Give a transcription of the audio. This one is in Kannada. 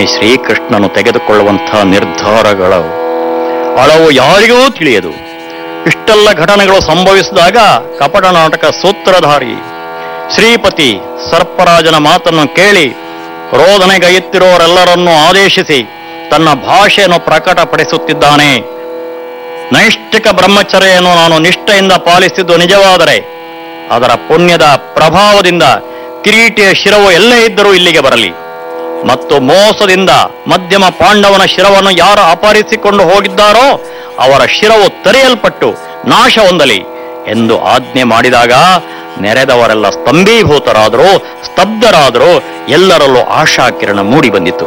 ಶ್ರೀಕೃಷ್ಣನು ತೆಗೆದುಕೊಳ್ಳುವಂತಹ ನಿರ್ಧಾರಗಳು ಅಳವು ಯಾರಿಗೂ ತಿಳಿಯದು ಇಷ್ಟೆಲ್ಲ ಘಟನೆಗಳು ಸಂಭವಿಸಿದಾಗ ಕಪಟ ನಾಟಕ ಸೂತ್ರಧಾರಿ ಶ್ರೀಪತಿ ಸರ್ಪರಾಜನ ಮಾತನ್ನು ಕೇಳಿ ರೋಧನೆಗೈಯುತ್ತಿರುವವರೆಲ್ಲರನ್ನೂ ಆದೇಶಿಸಿ ತನ್ನ ಭಾಷೆಯನ್ನು ಪ್ರಕಟಪಡಿಸುತ್ತಿದ್ದಾನೆ ನೈಷ್ಠಿಕ ಬ್ರಹ್ಮಚರ್ಯನ್ನು ನಾನು ನಿಷ್ಠೆಯಿಂದ ಪಾಲಿಸಿದ್ದು ನಿಜವಾದರೆ ಅದರ ಪುಣ್ಯದ ಪ್ರಭಾವದಿಂದ ಕಿರೀಟಿಯ ಶಿರವು ಎಲ್ಲೇ ಇದ್ದರೂ ಇಲ್ಲಿಗೆ ಬರಲಿ ಮತ್ತು ಮೋಸದಿಂದ ಮಧ್ಯಮ ಪಾಂಡವನ ಶಿರವನ್ನು ಯಾರು ಅಪಹರಿಸಿಕೊಂಡು ಹೋಗಿದ್ದಾರೋ ಅವರ ಶಿರವು ತೆರೆಯಲ್ಪಟ್ಟು ನಾಶ ಹೊಂದಲಿ ಎಂದು ಆಜ್ಞೆ ಮಾಡಿದಾಗ ನೆರೆದವರೆಲ್ಲ ಸ್ತಂಭೀಭೂತರಾದರು ಸ್ತಬ್ಧರಾದರು ಎಲ್ಲರಲ್ಲೂ ಆಶಾಕಿರಣ ಮೂಡಿ ಬಂದಿತು